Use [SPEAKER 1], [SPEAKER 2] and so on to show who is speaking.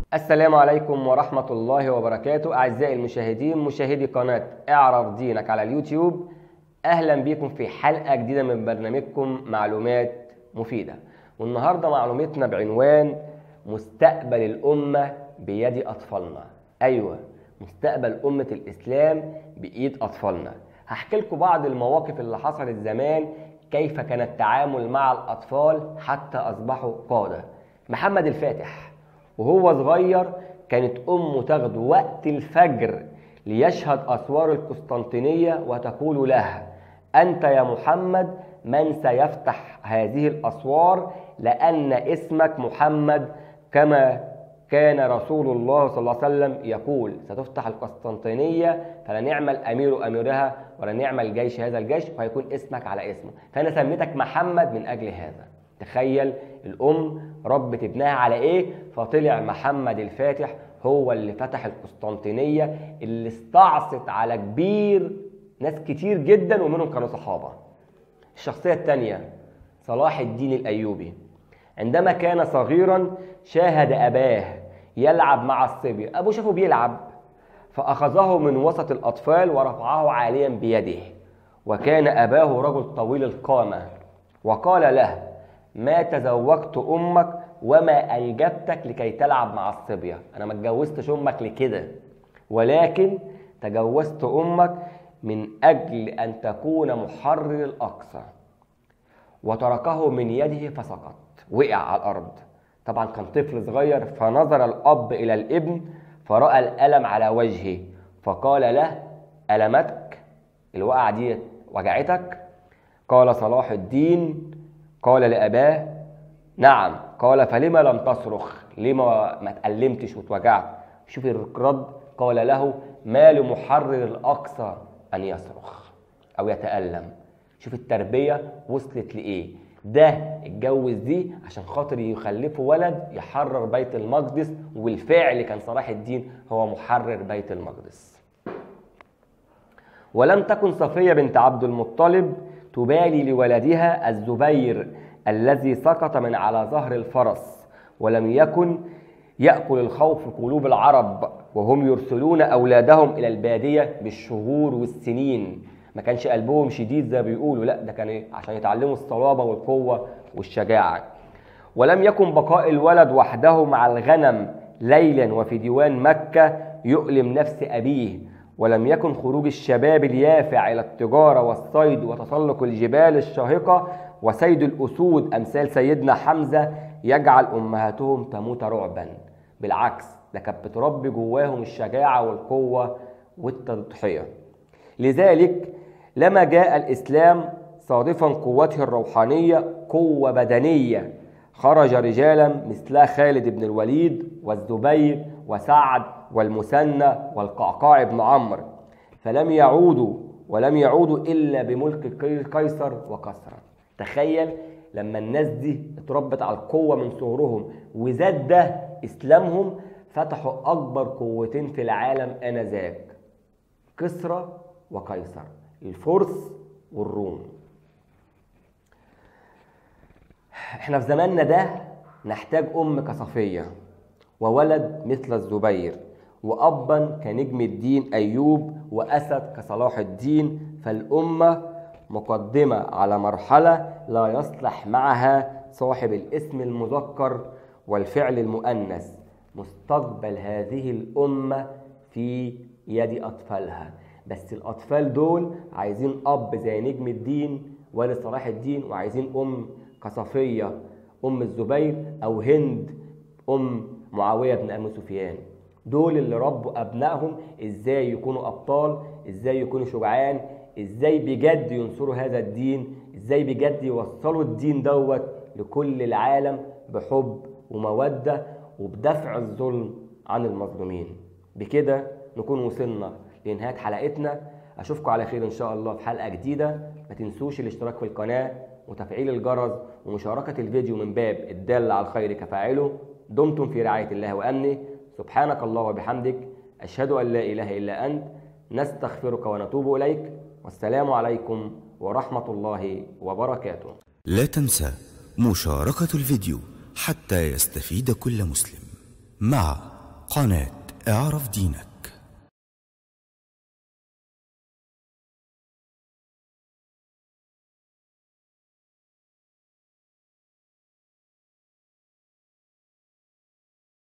[SPEAKER 1] السلام عليكم ورحمة الله وبركاته أعزائي المشاهدين مشاهدي قناة اعرف دينك على اليوتيوب أهلا بكم في حلقة جديدة من برنامجكم معلومات مفيدة والنهاردة معلومتنا بعنوان مستقبل الأمة بيد أطفالنا أيوة مستقبل أمة الإسلام بإيد أطفالنا هحكي لكم بعض المواقف اللي حصلت زمان كيف كان التعامل مع الأطفال حتى أصبحوا قادة محمد الفاتح وهو صغير كانت أمه تاخده وقت الفجر ليشهد أسوار القسطنطينية وتقول له أنت يا محمد من سيفتح هذه الأسوار لأن اسمك محمد كما كان رسول الله صلى الله عليه وسلم يقول ستفتح القسطنطينية فلا نعم الأمير أميرها ولا نعم الجيش هذا الجيش وهيكون اسمك على اسمه فأنا سميتك محمد من أجل هذا تخيل الأم ربت ابنها على إيه فطلع محمد الفاتح هو اللي فتح القسطنطينية اللي استعصت على كبير ناس كتير جدا ومنهم كانوا صحابة الشخصية الثانية صلاح الدين الأيوبي عندما كان صغيرا شاهد أباه يلعب مع الصبي أبوه شافه بيلعب فأخذه من وسط الأطفال ورفعه عاليا بيده وكان أباه رجل طويل القامة وقال له ما تزوجت أمك وما أنجبتك لكي تلعب مع الصبية أنا ما اتجوزتش أمك لكده ولكن تجوزت أمك من أجل أن تكون محرر الأقصى وتركه من يده فسقط وقع على الأرض طبعا كان طفل صغير فنظر الأب إلى الابن فرأى الألم على وجهه فقال له ألمتك الوقعة دي وجعتك قال صلاح الدين قال لأباه نعم قال فلما لم تصرخ لما ما تألمتش وتوجعت شوف الرد قال له ما لمحرر الأقصى أن يصرخ أو يتألم شوف التربية وصلت لإيه ده اتجوز دي عشان خاطر يخلفوا ولد يحرر بيت المقدس والفعل كان صلاح الدين هو محرر بيت المقدس ولم تكن صفية بنت عبد المطلب تبالي لولدها الزبير الذي سقط من على ظهر الفرس ولم يكن يأكل الخوف قلوب العرب وهم يرسلون أولادهم إلى البادية بالشهور والسنين ما كانش قلبهم شديد زي ما بيقولوا لا ده كان عشان يتعلموا الصلابة والقوة والشجاعة ولم يكن بقاء الولد وحده مع الغنم ليلا وفي ديوان مكة يؤلم نفس أبيه ولم يكن خروج الشباب اليافع إلى التجارة والصيد وتسلق الجبال الشاهقة وسيد الأسود أمثال سيدنا حمزة يجعل أمهاتهم تموت رعبا بالعكس ده كانت بتربي جواهم الشجاعة والقوة والتضحية لذلك لما جاء الإسلام صادفا قوته الروحانية قوة بدنية خرج رجالا مثل خالد بن الوليد والزبير وسعد والمثنى والقعقاع بن عمرو فلم يعودوا ولم يعودوا إلا بملك قيصر وكسرى تخيل لما الناس دي اتربت على القوة من صغرهم وزاد ده إسلامهم فتحوا أكبر قوتين في العالم آنذاك كسرى وقيصر الفرس والروم احنا في زماننا ده نحتاج أم كصفية وولد مثل الزبير وأبا كنجم الدين أيوب وأسد كصلاح الدين فالأمة مقدمة على مرحلة لا يصلح معها صاحب الاسم المذكر والفعل المؤنث مستقبل هذه الأمة في يد أطفالها بس الأطفال دول عايزين أب زي نجم الدين والد صلاح الدين وعايزين أم كصفية أم الزبير أو هند أم معاوية بن أبي سفيان دول اللي ربوا أبنائهم إزاي يكونوا أبطال إزاي يكونوا شجعان إزاي بجد ينصروا هذا الدين إزاي بجد يوصلوا الدين دوت لكل العالم بحب ومودة وبدفع الظلم عن المظلومين بكده نكون وصلنا لنهاية حلقتنا أشوفكم على خير إن شاء الله في حلقة جديدة ما تنسوش الاشتراك في القناة وتفعيل الجرس ومشاركة الفيديو من باب الدال على الخير كفاعله دمتم في رعاية الله وأمنه سبحانك الله وبحمدك أشهد أن لا إله إلا أنت نستغفرك ونتوب إليك والسلام عليكم ورحمة الله وبركاته
[SPEAKER 2] لا تنسى مشاركة الفيديو حتى يستفيد كل مسلم مع قناة اعرف دينك